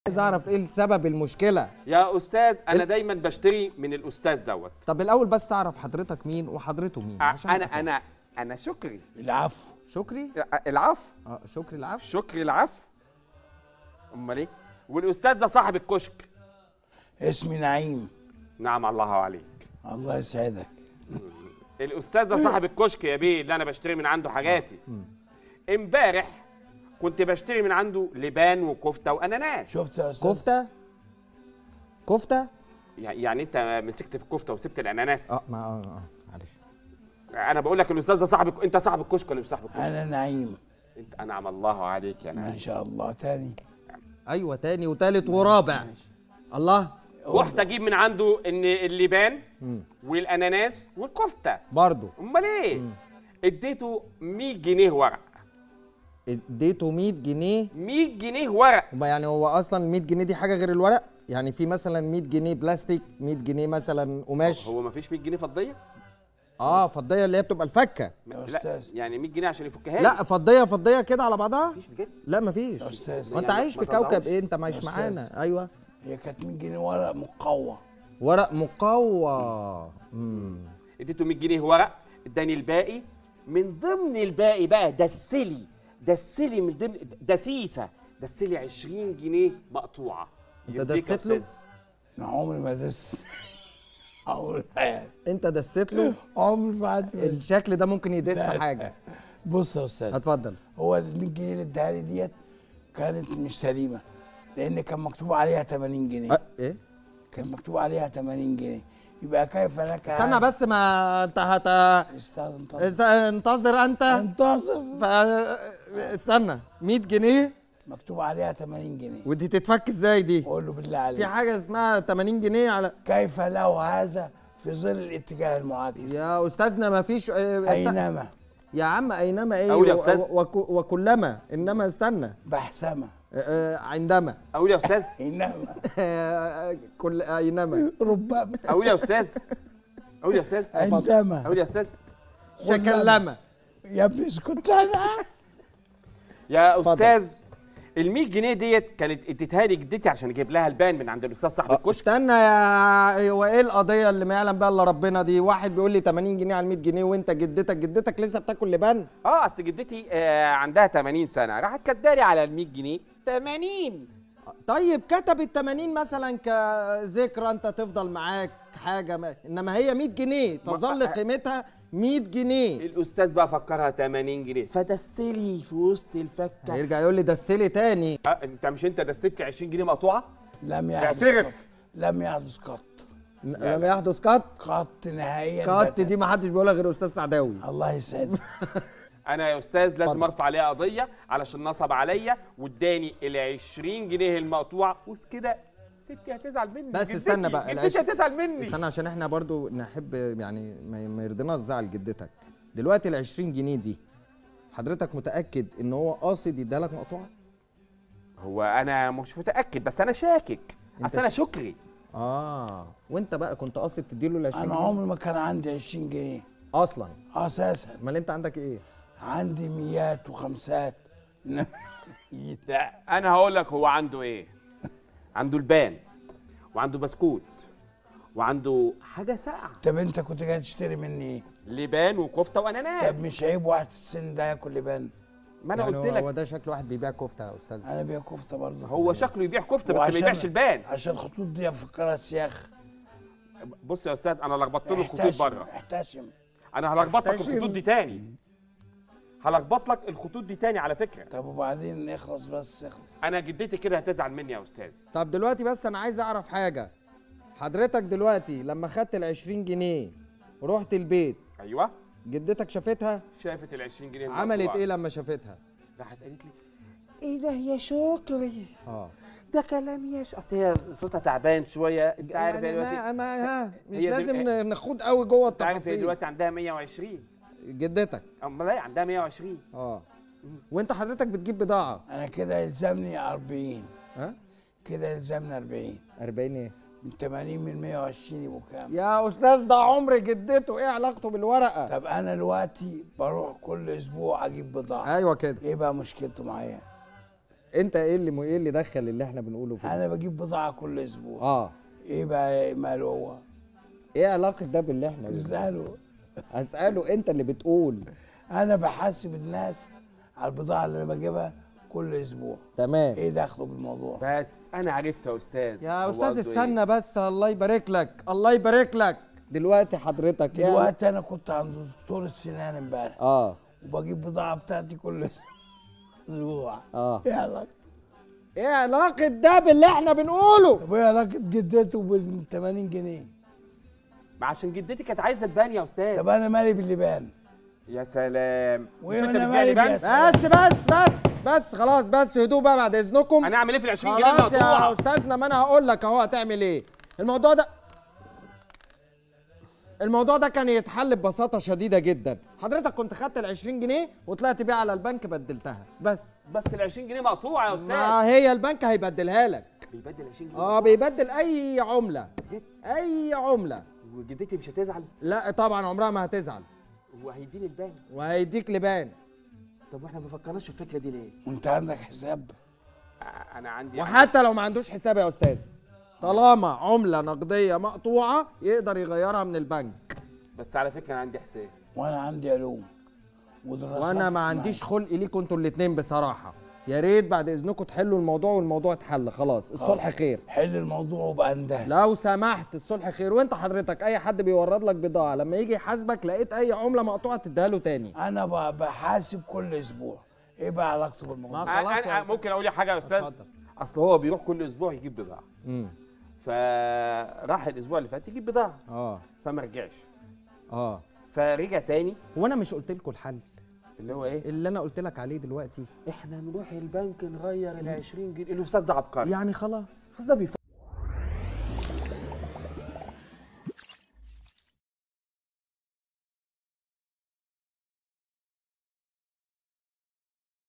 عايز اعرف ايه سبب المشكله يا استاذ انا دايما بشتري من الاستاذ دوت طب الاول بس اعرف حضرتك مين وحضرته مين عشان انا أبقى فاهم. انا انا شكري العفو شكري العفو اه شكري العفش شكري العفو امال ايه والاستاذ ده صاحب الكشك اسمي نعيم نعم الله عليك الله يسعدك الاستاذ ده صاحب الكشك يا بيه اللي انا بشتري من عنده حاجاتي امبارح كنت بشتري من عنده لبان وكفته واناناس شفت يا استاذ كفته كفته يعني انت مسكت في الكفته وسبت الاناناس اه ما اه اه معلش انا بقول لك الاستاذ ده صاحب الك- انت صاحب الكشك ولا مش صاحب الكشك انا نعيم انت انعم الله عليك يا ما نعيم شاء الله تاني ايوه تاني وتالت ورابع الله رحت اجيب من عنده ان اللبان والاناناس والكفته برضو امال ايه اديته 100 جنيه ورق اديته 100 جنيه 100 جنيه ورق هما يعني هو اصلا 100 جنيه دي حاجه غير الورق يعني في مثلا 100 جنيه بلاستيك 100 جنيه مثلا قماش هو ما فيش 100 جنيه فضيه اه فضيه اللي هي بتبقى الفكه يا لا استاذ يعني 100 جنيه عشان يفكها لي لا فضيه فضيه كده على بعضها مفيش بجد لا مفيش يا استاذ وانت يعني عايش ما في كوكب تضعوش. ايه انت ما يا عايش أستاذ. معانا ايوه هي كانت 100 جنيه ورق مقوى ورق مقوى امم اديته 100 جنيه ورق اداني الباقي من ضمن الباقي بقى دسلي دسلي من ضمن دسيسه دسلي 20 جنيه مقطوعه أنت يرضيك يا دست له؟ أستاذ؟ انا عمري ما دس عمري في حياتي انت دسيت له عمري في حياتي ما دس. الشكل ده ممكن يدس لا. حاجه بص يا استاذ اتفضل هو ال 100 جنيه اللي اداها لي ديت كانت مش سليمه لان كان مكتوب عليها 80 جنيه أه ايه كان مكتوب عليها 80 جنيه يبقى كيف لك استنى هذا؟ بس ما انت هت استنى انتظر است- انتظر انت انتظر ف... استنى 100 جنيه مكتوب عليها 80 جنيه ودي تتفك ازاي دي قول له بالله في عليك حاجه اسمها 80 جنيه على كيف له هذا في ظل الاتجاه المعاكس يا استاذنا ما فيش اه، است- اينما يا عم اينما ايه أقول يا و- أستاذ؟ و- وك- وكلما انما استنى بحسمه اه، اه، عندما اقول يا استاذ اينما اه، كل اينما ربما اقول يا استاذ اقول يا استاذ عندما اقول يا استاذ شكلما يا ابني اسكت انا يا اتفضل. استاذ ال 100 جنيه ديت كانت اديتها لي جدتي عشان اجيب لها البان من عند الاستاذ صاحب الكشك استنى يا هو ايه القضيه اللي ما يعلم بها الا ربنا دي واحد بيقول لي 80 جنيه على 100 جنيه وانت جدتك جدتك لسه بتاكل لبان اه اصل جدتي آه عندها 80 سنه راحت كاتبالي على ال 100 جنيه 80 طيب كتبت 80 مثلا كذكرى انت تفضل معاك حاجه ما. انما هي 100 جنيه تظل قيمتها 100 جنيه الاستاذ بقى فكرها 80 جنيه فدسلي في وسط الفكه هيرجع يقول لي دسلي تاني آه انت مش انت دسيت 20 جنيه مقطوعه لم يحدث اعترف. قط. لم يحدث قط لما يحدث كات قط نهائيا كات بتاتا. دي ما حدش بيقولها غير استاذ سعداوي الله يسعدك انا يا استاذ لازم اتفضل. ارفع عليها قضيه علشان نصب عليا واداني ال 20 جنيه المقطوعه وكده ستي هتزعل مني بس جدتي- استنى بقى، جدتي العش- هتزعل مني استنى عشان احنا برضو نحب يعني ما ما يرضيناش زعل جدتك دلوقتي ال 20 جنيه دي حضرتك متاكد ان هو قاصد يديها لك مقطوعه هو انا مش متاكد بس انا شاكك انت اصل انا ش- شكري اه وانت بقى كنت قاصد تديله ال 20 انا جنيه عمري ما كان عندي 20 جنيه اصلا اساسا امال انت عندك ايه عندي ميات وخمسات لا انا هقول لك هو عنده ايه عنده البان وعنده بسكوت وعنده حاجه ساقعه طب انت كنت جاي تشتري مني ايه؟ لبان وكفته واناناس طب مش عيب واحد في السن ده ياكل لبان ما انا يعني قلت هو- لك هو ده شكل واحد بيبيع كفته يا استاذ انا بيع كفته برضه هو شكله يبيع كفته بس ما وعشان- يبيعش البان عشان الخطوط دي افكرها سياخ بص يا استاذ انا لخبطت له الخطوط احتشم بره احتشم انا هلخبط لك احتشم. الخطوط دي تاني هلخبط لك الخطوط دي تاني على فكره طب وبعدين اخلص بس اخلص انا جدتي كده هتزعل مني يا استاذ طب دلوقتي بس انا عايز اعرف حاجه حضرتك دلوقتي لما خدت ال 20 جنيه ورحت البيت ايوه جدتك شافتها شافت ال 20 جنيه عملت المقطوعة. ايه لما شافتها راحت قالت لي ايه ده يا شكري اه ده كلام يا ش... اصل هي صوتها تعبان شويه انت عارف هي يعني دلوقتي ما, ما ها مش هي دل- لازم نخوض قوي جوه انت عارف هي التفاصيل دلوقتي عندها 120 جدتك امال ايه عندها 120 اه وانت حضرتك بتجيب بضاعه انا كده يلزمني 40 ها كده يلزمني 40 40 ايه من 80 من 120 يبقوا كام؟ يا استاذ ده عمر جدته ايه علاقته بالورقه طب انا دلوقتي بروح كل اسبوع اجيب بضاعه ايوه كده ايه بقى مشكلته معايا؟ انت ايه اللي ايه اللي دخل اللي احنا بنقوله فيه انا بجيب بضاعه كل اسبوع اه ايه بقى ماله هو ايه علاقه ده باللي احنا بنقوله؟ اساله اساله انت اللي بتقول انا بحاسب الناس على البضاعه اللي انا بجيبها كل اسبوع تمام ايه دخله بالموضوع بس انا عرفت يا استاذ يا هو استاذ قصده استنى بس الله يبارك لك الله يبارك لك دلوقتي حضرتك يعني دلوقتي انا كنت عند دكتور السنان امبارح اه وبجيب بضاعه بتاعتي كل اسبوع اه ايه علاقه ايه علاقه ده باللي احنا بنقوله طب ايه علاقه جدته بال 80 جنيه ما عشان جدتي كانت عايزه تبان يا استاذ طب انا مالي باللبان يا سلام مش وإيه انت وأنا بتبيع لي مالي بنك بيا- بس بس بس بس خلاص بس هدوء بقى بعد اذنكم انا اعمل ايه في ال 20 جنيه خلاص يا المقطوعه استاذنا ما انا هقول لك اهو هتعمل ايه الموضوع ده الموضوع ده كان يتحل ببساطه شديده جدا حضرتك كنت خدت ال 20 جنيه وطلعت بيها على البنك بدلتها بس بس ال 20 جنيه مقطوعه يا استاذ ما هي البنك هيبدلها لك بيبدل 20 جنيه اه بيبدل اي عمله اي عمله وجدتي مش هتزعل لا طبعا عمرها ما هتزعل وهيديني البنك وهيديك لبان طب واحنا ما فكرناش في الفكره دي ليه؟ وانت عندك حساب آه، انا عندي وحتى لو ما عندوش حساب يا استاذ طالما عمله نقديه مقطوعه يقدر يغيرها من البنك بس على فكره انا عندي حساب وانا عندي علوم ودراسات وانا ما عنديش خلق ليكوا انتوا الاثنين بصراحه يا ريت بعد اذنكم تحلوا الموضوع والموضوع اتحل خلاص الصلح خير حل الموضوع وبقى انتهى لو سمحت الصلح خير وانت حضرتك اي حد بيورد لك بضاعه لما يجي يحاسبك لقيت اي عمله مقطوعه تديها له تاني انا ب- بحاسب كل اسبوع ايه بقى علاقته بالموضوع ما- خلاص يا أنا- أنا أستاذ. ممكن اقول لك حاجه يا استاذ اتفضل. اصل هو بيروح كل اسبوع يجيب بضاعه امم فراح الاسبوع اللي فات يجيب بضاعه اه فما رجعش اه فرجع تاني هو انا مش قلت لكم الحل اللي هو ايه اللي انا قلت لك عليه دلوقتي احنا نروح البنك نغير ال 20 جنيه الاستاذ ده عبقري يعني خلاص الاستاذ ده بيفكر